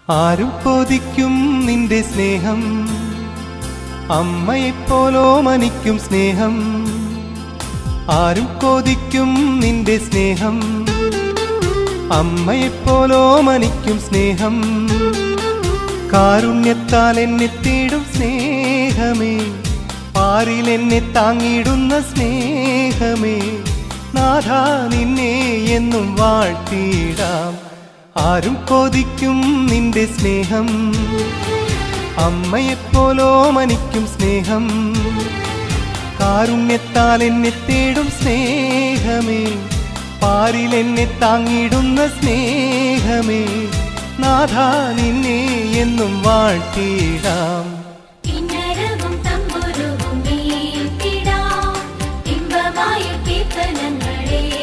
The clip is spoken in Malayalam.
ആരും കൊതിക്കും നിന്റെ സ്നേഹം അമ്മയെപ്പോലോ മനിക്കും സ്നേഹം ആരും കൊതിക്കും നിന്റെ സ്നേഹം അമ്മയെപ്പോലോ മനിക്കും സ്നേഹം കാരുണ്യത്താൽ എന്നെ തേടും സ്നേഹമേ പാരിൽ എന്നെ താങ്ങിടുന്ന സ്നേഹമേ നാഥ നിന്നെ എന്നും വാഴ്ത്തിയിടാം ആരും കൊതിക്കും നിന്റെ സ്നേഹം അമ്മയെപ്പോലോ മനിക്കും സ്നേഹം കാരുണ്യത്താൽ എന്നെ തേടും സ്നേഹമേ പാരിൽ എന്നെ താങ്ങിടുന്ന സ്നേഹമേ നാഥ നിന്നെ എന്നും വാഴ്ത്തിയിടാം കിന്നരവും തമ്പുരുവും മീട്ടിടാം ഇമ്പമായ കീർത്തനങ്ങളേ